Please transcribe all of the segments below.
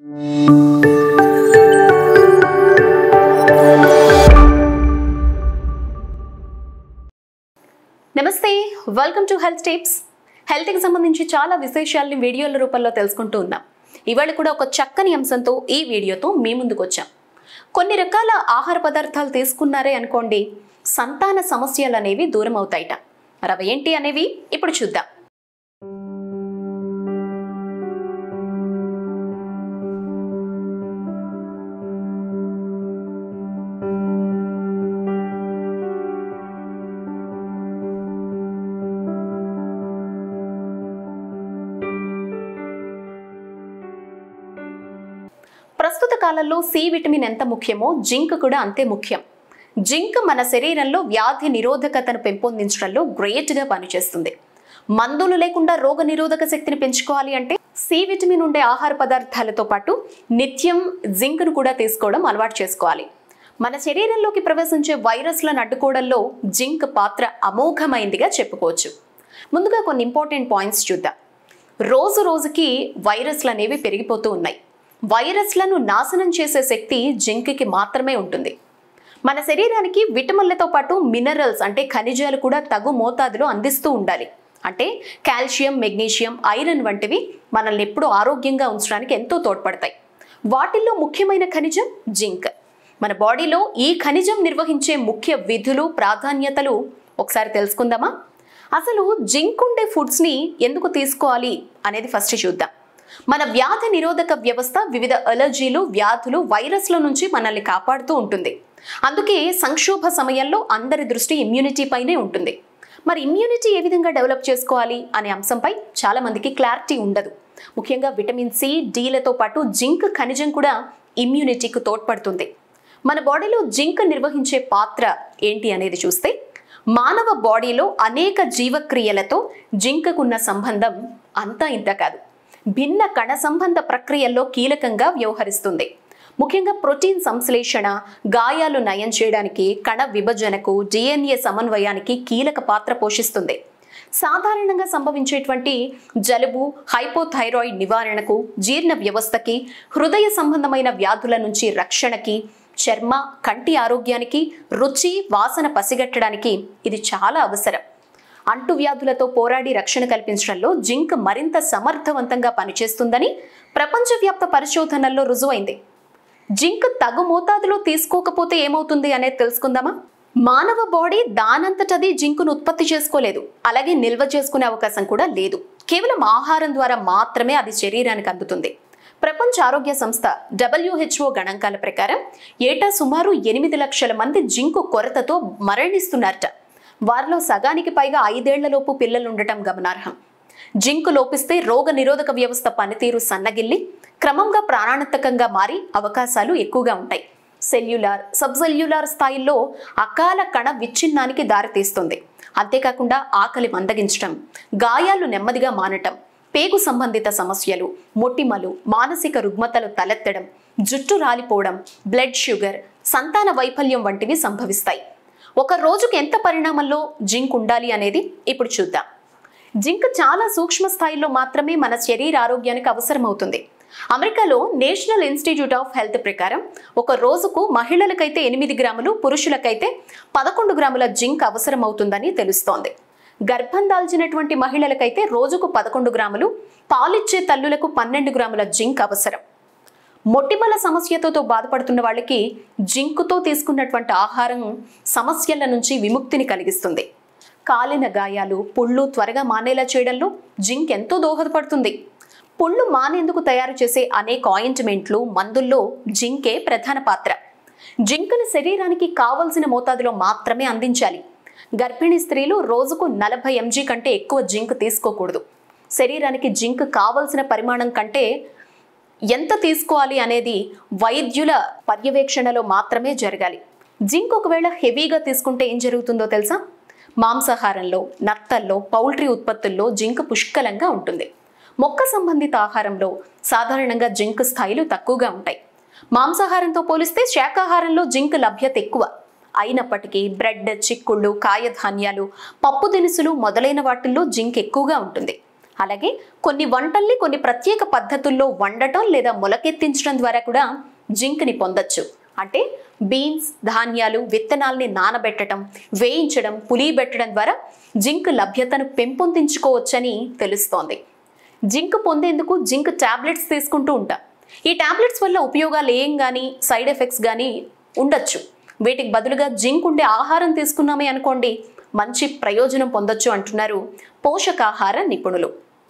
నమస్తే welcome to health tips హెల్త్కి సంబంధించి చాలా విశేషాలని వీడియోల రూపంలో తెలుసుకుంటూ ఉన్నాం ఇవాళ కూడా ఒక చక్కని అంశంతో ఈ వీడియోతో మీ ముందుకు వచ్చాం కొన్ని రకాల ఆహార పదార్థాలు తీసుకున్నారే అనుకోండి సంతాన సమస్యలు అనేవి దూరం అవుతాయిట మరి అవి ఏంటి అనేవి ఇప్పుడు చూద్దాం ప్రస్తుత కాలంలో సి విటమిన్ ఎంత ముఖ్యమో జింక్ కూడా అంతే ముఖ్యం జింక్ మన శరీరంలో వ్యాధి నిరోధకతను పెంపొందించడంలో గ్రేట్గా పనిచేస్తుంది మందులు లేకుండా రోగ నిరోధక శక్తిని పెంచుకోవాలి అంటే సి విటమిన్ ఉండే ఆహార పదార్థాలతో పాటు నిత్యం జింక్ను కూడా తీసుకోవడం అలవాటు చేసుకోవాలి మన శరీరంలోకి ప్రవేశించే వైరస్లను అడ్డుకోవడంలో జింక్ పాత్ర అమోఘమైందిగా చెప్పుకోవచ్చు ముందుగా కొన్ని ఇంపార్టెంట్ పాయింట్స్ చూద్దాం రోజు రోజుకి వైరస్లు అనేవి పెరిగిపోతూ ఉన్నాయి వైరస్లను నాశనం చేసే శక్తి జింక్కి మాత్రమే ఉంటుంది మన శరీరానికి విటమిన్లతో పాటు మినరల్స్ అంటే ఖనిజాలు కూడా తగు మోతాదులో అందిస్తూ ఉండాలి అంటే కాల్షియం మెగ్నీషియం ఐరన్ వంటివి మనల్ని ఎప్పుడూ ఆరోగ్యంగా ఉంచడానికి ఎంతో తోడ్పడతాయి వాటిల్లో ముఖ్యమైన ఖనిజం జింక్ మన బాడీలో ఈ ఖనిజం నిర్వహించే ముఖ్య విధులు ప్రాధాన్యతలు ఒకసారి తెలుసుకుందామా అసలు జింక్ ఉండే ఫుడ్స్ని ఎందుకు తీసుకోవాలి అనేది ఫస్ట్ చూద్దాం మన వ్యాధి నిరోధక వ్యవస్థ వివిధ అలర్జీలు వ్యాధులు వైరస్ల నుంచి మనల్ని కాపాడుతూ ఉంటుంది అందుకే సంక్షోభ సమయంలో అందరి దృష్టి ఇమ్యూనిటీ పైనే ఉంటుంది మరి ఇమ్యూనిటీ ఏ విధంగా డెవలప్ చేసుకోవాలి అనే అంశంపై చాలా మందికి క్లారిటీ ఉండదు ముఖ్యంగా విటమిన్ సి డీలతో పాటు జింక్ ఖనిజం కూడా ఇమ్యూనిటీకి తోడ్పడుతుంది మన బాడీలో జింక్ నిర్వహించే పాత్ర ఏంటి అనేది చూస్తే మానవ బాడీలో అనేక జీవక్రియలతో జింకకున్న సంబంధం అంతా ఇంత కాదు భిన్న కణ సంబంధ ప్రక్రియల్లో కీలకంగా వ్యవహరిస్తుంది ముఖ్యంగా ప్రోటీన్ సంశ్లేషణ గాయాలు నయం చేయడానికి కణ విభజనకు డిఎన్ఏ సమన్వయానికి కీలక పాత్ర పోషిస్తుంది సాధారణంగా సంభవించేటువంటి జలుబు హైపోథైరాయిడ్ నివారణకు జీర్ణ వ్యవస్థకి హృదయ సంబంధమైన వ్యాధుల నుంచి రక్షణకి చర్మ కంటి ఆరోగ్యానికి రుచి వాసన పసిగట్టడానికి ఇది చాలా అవసరం అంటువ్యాధులతో పోరాడి రక్షణ కల్పించడంలో జింక్ మరింత సమర్థవంతంగా పనిచేస్తుందని ప్రపంచవ్యాప్త పరిశోధనల్లో రుజువైంది జింక్ తగు మోతాదులో తీసుకోకపోతే ఏమవుతుంది అనేది తెలుసుకుందామా మానవ బాడీ దానంతటది జింకును ఉత్పత్తి చేసుకోలేదు అలాగే నిల్వ చేసుకునే అవకాశం కూడా లేదు కేవలం ఆహారం ద్వారా మాత్రమే అది శరీరానికి అందుతుంది ప్రపంచ ఆరోగ్య సంస్థ డబ్ల్యూహెచ్ఓ గణాంకాల ప్రకారం ఏటా సుమారు ఎనిమిది లక్షల మంది జింకు కొరతతో మరణిస్తున్నారట వారిలో సగానికి పైగా ఐదేళ్లలోపు పిల్లలు ఉండటం గమనార్హం జింక్ లోపిస్తే రోగ నిరోధక వ్యవస్థ పనితీరు సన్నగిల్లి క్రమంగా ప్రాణాంతకంగా మారి అవకాశాలు ఎక్కువగా ఉంటాయి సెల్యులార్ సబ్సెల్యులార్ స్థాయిల్లో అకాల కణ విచ్ఛిన్నానికి దారితీస్తుంది అంతేకాకుండా ఆకలి మందగించటం గాయాలు నెమ్మదిగా మానటం పేగు సంబంధిత సమస్యలు మొటిమలు మానసిక రుగ్మతలు తలెత్తడం జుట్టు రాలిపోవడం బ్లడ్ షుగర్ సంతాన వైఫల్యం వంటివి సంభవిస్తాయి ఒక రోజుకు ఎంత పరిణామంలో జింక్ ఉండాలి అనేది ఇప్పుడు చూద్దాం జింక్ చాలా సూక్ష్మ స్థాయిలో మాత్రమే మన శరీర ఆరోగ్యానికి అవసరమవుతుంది అమెరికాలో నేషనల్ ఇన్స్టిట్యూట్ ఆఫ్ హెల్త్ ప్రకారం ఒక రోజుకు మహిళలకైతే ఎనిమిది గ్రాములు పురుషులకైతే పదకొండు గ్రాముల జింక్ అవసరమవుతుందని తెలుస్తోంది గర్భం దాల్చినటువంటి మహిళలకైతే రోజుకు పదకొండు గ్రాములు పాలిచ్చే తల్లులకు పన్నెండు గ్రాముల జింక్ అవసరం మొటిమల సమస్యతో బాధపడుతున్న వాళ్ళకి జింకుతో తీసుకున్నటువంటి ఆహారం సమస్యల నుంచి విముక్తిని కలిగిస్తుంది కాలిన గాయాలు పుళ్ళు త్వరగా మానేలా చేయడంలో జింక్ ఎంతో దోహదపడుతుంది పుళ్ళు మానేందుకు తయారు చేసే అనేక ఆయింట్మెంట్లు మందుల్లో జింకే ప్రధాన పాత్ర జింక్ను శరీరానికి కావలసిన మోతాదులో మాత్రమే అందించాలి గర్భిణీ స్త్రీలు రోజుకు నలభై ఎంజీ కంటే ఎక్కువ జింక్ తీసుకోకూడదు శరీరానికి జింక్ కావలసిన పరిమాణం కంటే ఎంత తీసుకోవాలి అనేది వైద్యుల పర్యవేక్షణలో మాత్రమే జరగాలి జింక్ ఒకవేళ హెవీగా తీసుకుంటే ఏం జరుగుతుందో తెలుసా మాంసాహారంలో నత్తల్లో పౌల్ట్రీ ఉత్పత్తుల్లో జింక్ పుష్కలంగా ఉంటుంది మొక్క సంబంధిత ఆహారంలో సాధారణంగా జింక్ స్థాయిలు తక్కువగా ఉంటాయి మాంసాహారంతో పోలిస్తే శాకాహారంలో జింక్ లభ్యత ఎక్కువ అయినప్పటికీ బ్రెడ్ చిక్కుళ్ళు కాయధాన్యాలు పప్పు దినుసులు మొదలైన వాటిల్లో జింక్ ఎక్కువగా ఉంటుంది అలాగే కొన్ని వంటల్ని కొన్ని ప్రత్యేక పద్ధతుల్లో వండటం లేదా మొలకెత్తించడం ద్వారా కూడా జింక్ని పొందొచ్చు అంటే బీన్స్ ధాన్యాలు విత్తనాల్ని నానబెట్టడం వేయించడం పులియబెట్టడం ద్వారా జింక్ లభ్యతను పెంపొందించుకోవచ్చని తెలుస్తోంది జింక్ పొందేందుకు జింక్ టాబ్లెట్స్ తీసుకుంటూ ఉంటాం ఈ టాబ్లెట్స్ వల్ల ఉపయోగాలు ఏం కానీ సైడ్ ఎఫెక్ట్స్ కానీ ఉండొచ్చు వీటికి బదులుగా జింక్ ఉండే ఆహారం తీసుకున్నామే అనుకోండి మంచి ప్రయోజనం పొందొచ్చు అంటున్నారు పోషకాహార నిపుణులు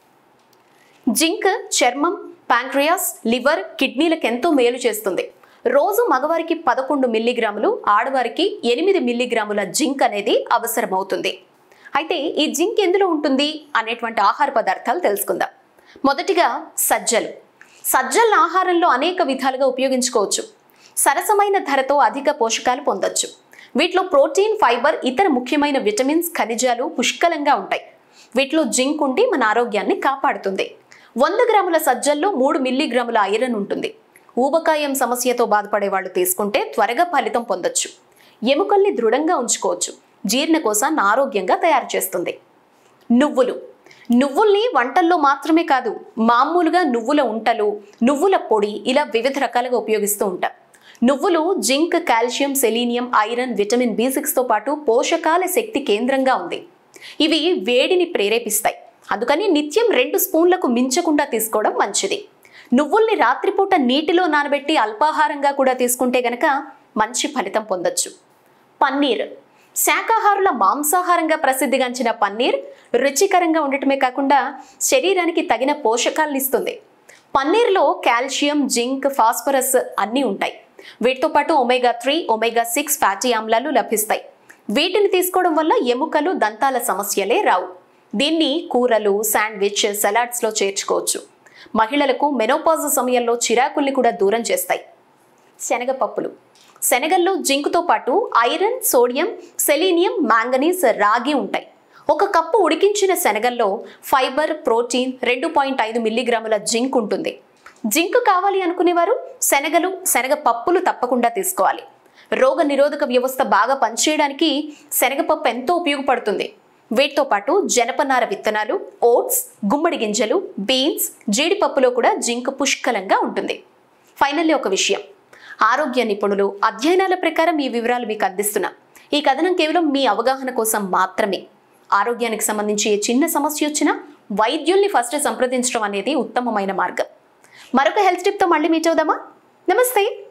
జింక్ చర్మం ప్యాంక్రియాస్ లివర్ కిడ్నీలకు ఎంతో మేలు చేస్తుంది రోజు మగవారికి పదకొండు మిల్లీగ్రాములు ఆడవారికి ఎనిమిది మిల్లీగ్రాముల జింక్ అనేది అవసరమవుతుంది అయితే ఈ జింక్ ఎందులో ఉంటుంది అనేటువంటి ఆహార పదార్థాలు తెలుసుకుందాం మొదటిగా సజ్జలు సజ్జల ఆహారంలో అనేక విధాలుగా ఉపయోగించుకోవచ్చు సరసమైన ధరతో అధిక పోషకాలు పొందొచ్చు వీటిలో ప్రోటీన్ ఫైబర్ ఇతర ముఖ్యమైన విటమిన్స్ ఖనిజాలు పుష్కలంగా ఉంటాయి వీటిలో జింక్ ఉండి మన ఆరోగ్యాన్ని కాపాడుతుంది వంద గ్రాముల సజ్జల్లో మూడు మిల్లీగ్రాముల ఐరన్ ఉంటుంది ఊబకాయం సమస్యతో బాధపడే వాళ్ళు తీసుకుంటే త్వరగా ఫలితం పొందొచ్చు ఎముకల్ని దృఢంగా ఉంచుకోవచ్చు జీర్ణకోశాన్ని ఆరోగ్యంగా తయారు చేస్తుంది నువ్వులు నువ్వుల్ని వంటల్లో మాత్రమే కాదు మామూలుగా నువ్వుల ఉంటలు నువ్వుల పొడి ఇలా వివిధ రకాలుగా ఉపయోగిస్తూ ఉంటాం నువ్వులు zinc calcium selenium iron vitamin B సిక్స్తో పాటు పోషకాల శక్తి కేంద్రంగా ఉంది ఇవి వేడిని ప్రేరేపిస్తాయి అందుకని నిత్యం రెండు స్పూన్లకు మించకుండా తీసుకోవడం మంచిది నువ్వుల్ని రాత్రిపూట నీటిలో నానబెట్టి అల్పాహారంగా కూడా తీసుకుంటే గనక మంచి ఫలితం పొందొచ్చు పన్నీర్ శాకాహారుల మాంసాహారంగా ప్రసిద్ధిగాంచిన పన్నీర్ రుచికరంగా ఉండటమే కాకుండా శరీరానికి తగిన పోషకాలను ఇస్తుంది పన్నీర్లో కాల్షియం జింక్ ఫాస్ఫరస్ అన్నీ ఉంటాయి వీటితో పాటు omega three omega six fatty ఆమ్లాలు లభిస్తాయి వీటిని తీసుకోవడం వల్ల ఎముకలు దంతాల సమస్యలే రావు దీన్ని కూరలు శాండ్విచ్ సలాడ్స్లో చేర్చుకోవచ్చు మహిళలకు మెనోపాజ్ సమయంలో చిరాకుల్ని కూడా దూరం చేస్తాయి శనగపప్పులు శనగల్లో జింక్తో పాటు ఐరన్ సోడియం సెలీనియం మాంగనీస్ రాగి ఉంటాయి ఒక కప్పు ఉడికించిన శనగల్లో ఫైబర్ ప్రోటీన్ రెండు పాయింట్ ఐదు మిల్లీగ్రాముల జింక్ ఉంటుంది జింక్ కావాలి అనుకునేవారు శనగలు శనగ పప్పులు తప్పకుండా తీసుకోవాలి రోగ నిరోధక వ్యవస్థ బాగా పనిచేయడానికి శనగపప్పు ఎంతో ఉపయోగపడుతుంది వీటితో పాటు జనపనార విత్తనాలు ఓట్స్ గుమ్మడి గింజలు బీన్స్ జీడిపప్పులో కూడా జింక్ పుష్కలంగా ఉంటుంది ఫైనల్లీ ఒక విషయం ఆరోగ్య నిపుణులు అధ్యయనాల ప్రకారం ఈ వివరాలు మీకు అందిస్తున్నా ఈ కథనం కేవలం మీ అవగాహన కోసం మాత్రమే ఆరోగ్యానికి సంబంధించి ఏ చిన్న సమస్య వచ్చినా వైద్యుల్ని ఫస్ట్ సంప్రదించడం అనేది ఉత్తమమైన మార్గం మరొక హెల్త్ టిప్తో మళ్ళీ మీట్ అవుదామా నమస్తే